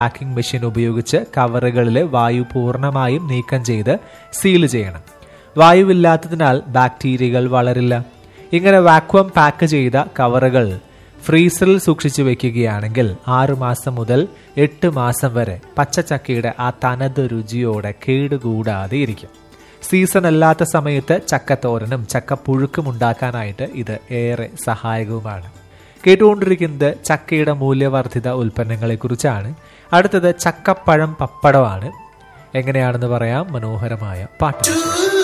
packing machine ഉപയോഗിച്ച് കവറുകളിലെ വായു പൂർണ്ണമായും നീക്കം ചെയ്ത് സീൽ ചെയ്യണം വായുവില്ലാത്തതിനാൽ ബാക്ടീരിയകൾ വളരില്ല ഇങ്ങനെ വാക്വം പാക്ക് ചെയ്ത കവറുകൾ ഫ്രീസറിൽ സൂക്ഷിച്ചു വെക്കുകയാണെങ്കിൽ ആറു മാസം മുതൽ എട്ട് മാസം വരെ പച്ചച്ചക്കയുടെ ആ തനത് രുചിയോടെ കേടുകൂടാതെ ഇരിക്കും സീസൺ അല്ലാത്ത സമയത്ത് ചക്കത്തോരനും ചക്കപ്പുഴുക്കും ഉണ്ടാക്കാനായിട്ട് ഇത് ഏറെ സഹായകവുമാണ് കേട്ടുകൊണ്ടിരിക്കുന്നത് ചക്കയുടെ മൂല്യവർദ്ധിത ഉൽപ്പന്നങ്ങളെ കുറിച്ചാണ് അടുത്തത് ചക്കപ്പഴം പപ്പടമാണ് എങ്ങനെയാണെന്ന് പറയാം മനോഹരമായ പാട്ട്